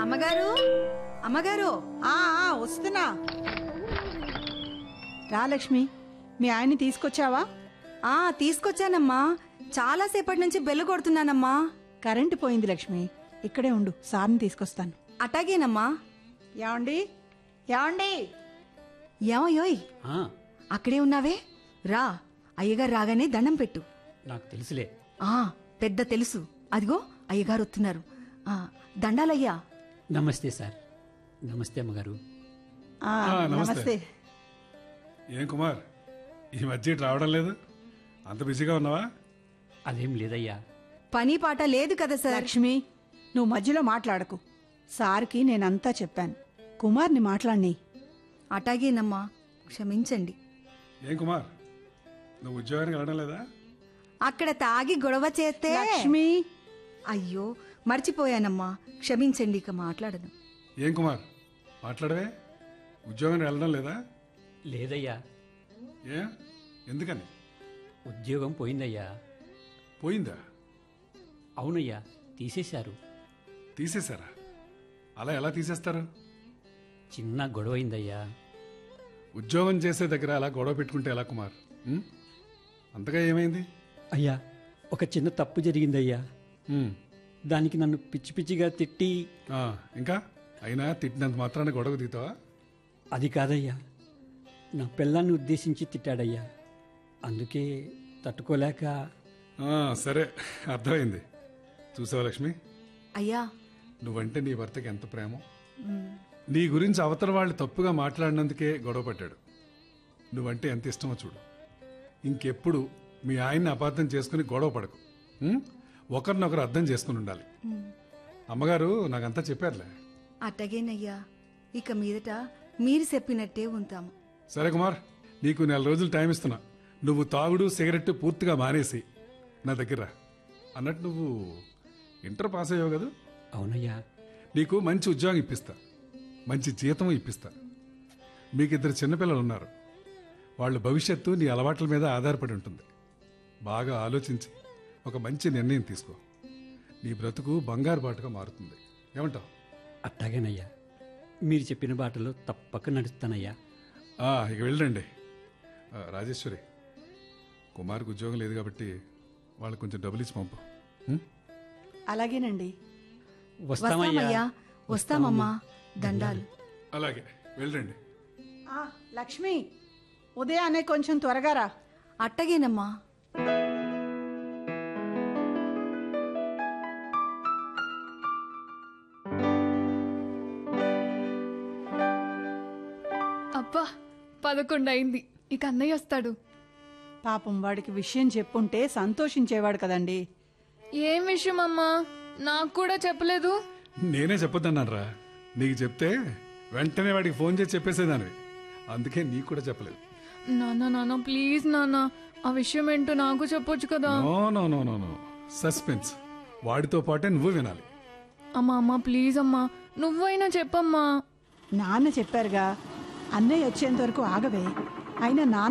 అమ్మగారు అమ్మగారు ఆ ఆ, వస్తున్నా రా లక్ష్మి మీ ఆయన్ని తీసుకొచ్చావా ఆ తీసుకొచ్చానమ్మా చాలా సేపటి నుంచి బెల్లు కొడుతున్నానమ్మా కరెంటు పోయింది లక్ష్మి ఇక్కడే ఉండు సార్ని తీసుకొస్తాను అటాగేనమ్మా ఏమండి ఏమండి ఏమయ్యోయ్ ఆ, అక్కడే ఉన్నావే రా అయ్యగారు రాగానే దండం పెట్టు నాకు తెలుసులే ఆ పెద్ద తెలుసు అదిగో అయ్యగారు వస్తున్నారు ఆ దండాలయ్యా నమస్తే సార్ నమస్తే అమ్మగారు ఆ, ఆ, నమస్తే. నమస్తే ఏం కుమార్ ఈ మధ్య ఇటు రావడం లేదు అంత బిజీగా ఉన్నావా అదేం లేదయ్యా పని పాట లేదు కదా సార్ లక్ష్మి నువ్వు మధ్యలో మాట్లాడకు సార్కి నేనంతా చెప్పాను కుమార్ని మాట్లాడిని అటాగేనమ్మా క్షమించండి ఏం కుమార్ నువ్వు ఉద్యోగానికి వెళ్ళడం లేదా అక్కడ తాగి గొడవ చేస్తే లక్ష్మి అయ్యో మర్చిపోయానమ్మా క్షమించండి ఇక మాట్లాడను ఏం కుమార్ మాట్లాడవే ఉద్యోగానికి వెళ్ళడం లేదా లేదయ్యా ఏ ఎందుకని ఉద్యోగం పోయిందయ్యా పోయిందా అవునయ్యా తీసేశారు తీసేశారా అలా ఎలా తీసేస్తారు చిన్న గొడవైందయ్యా ఉద్యోగం చేసే దగ్గర అలా గొడవ పెట్టుకుంటే ఎలా కుమార్ ఉం? అంతగా ఏమైంది అయ్యా ఒక చిన్న తప్పు జరిగిందయ్యా ఉం. దానికి నన్ను పిచ్చి పిచ్చిగా తిట్టి ఆ, ఇంకా అయినా తిట్టినంత మాత్రాన గొడవ దిగుతావా అది కాదయ్యా నా పిల్లాన్ని ఉద్దేశించి తిట్టాడయ్యా అందుకే తట్టుకోలేక ఆ, సరే అర్థమైంది చూసావా లక్ష్మి అయ్యా నువ్వంటే నీ భర్తకి ఎంత ప్రేమో నీ గురించి అవతల వాళ్ళు తప్పుగా మాట్లాడినందుకే గొడవ పడ్డాడు నువ్వంటే ఎంత ఇష్టమో చూడు ఇంకెప్పుడు మీ ఆయన్ని అపార్థం చేసుకుని గొడవ పడకు ఉం? ఒకరినొకరు అర్థం చేసుకుని ఉండాలి అమ్మగారు నాకంతా చెప్పారులే అట్టగేనయ్యా ఇక మీదట మీరు చెప్పినట్టే ఉంటాము సరే కుమార్ నీకు నెల రోజులు టైం ఇస్తున్నా నువ్వు తాగుడు సిగరెట్ పూర్తిగా మానేసి నా దగ్గర రా. అన్నట్టు నువ్వు ఇంటర్ పాస్ అయ్యావు కదా అవునయ్యా నీకు మంచి ఉద్యోగం ఇప్పిస్తా మంచి జీతం ఇప్పిస్తా మీకు ఇద్దరు చిన్నపిల్లలు ఉన్నారు వాళ్ళ భవిష్యత్తు నీ అలవాట్ల మీద ఆధారపడి ఉంటుంది బాగా ఆలోచించి ఒక మంచి నిర్ణయం తీసుకో నీ బ్రతుకు బంగారు బాటుగా మారుతుంది ఏమంటావు అట్టాగేనయ్యా మీరు చెప్పిన బాటలో తప్పక నడుస్తానయ్యా ఆ, ఇక వెళ్ళండి ఆ, రాజేశ్వరి కుమార్కి ఉద్యోగం లేదు కాబట్టి వాళ్ళకి కొంచెం డబ్బులు ఇచ్చి పంపు ఉం? అలాగేనండి వస్తామయ్యా వస్తామమ్మా దండాలు అలాగే వెళ్ళండి ఆ, లక్ష్మి ఉదయాన్నే కొంచెం త్వరగా రా అట్టగేనమ్మా అబ్బా పదకొండు అయింది ఇక అన్నయ్య వస్తాడు పాపం వాడికి విషయం చెప్పుంటే సంతోషించేవాడు కదండి ఏం విషయం అమ్మా నాకు కూడా చెప్పలేదు నేనే చెప్పొద్దన్నాను రా నీకు చెప్తే వెంటనే వాడికి ఫోన్ చేసి చెప్పేసేదానివి అందుకే నీకు కూడా చెప్పలేదు నాన్న నాన్న ప్లీజ్ నాన్న ఆ విషయం ఏంటో నాకు చెప్పొచ్చు కదా no no no no no suspense వాడితో పాటే నువ్వు వినాలి అమ్మా అమ్మా ప్లీజ్ అమ్మా నువ్వైనా చెప్పమ్మా నాన్న చెప్పారుగా అన్నయ్య వచ్చేంత వరకు ఆగవే అయినా నాన్న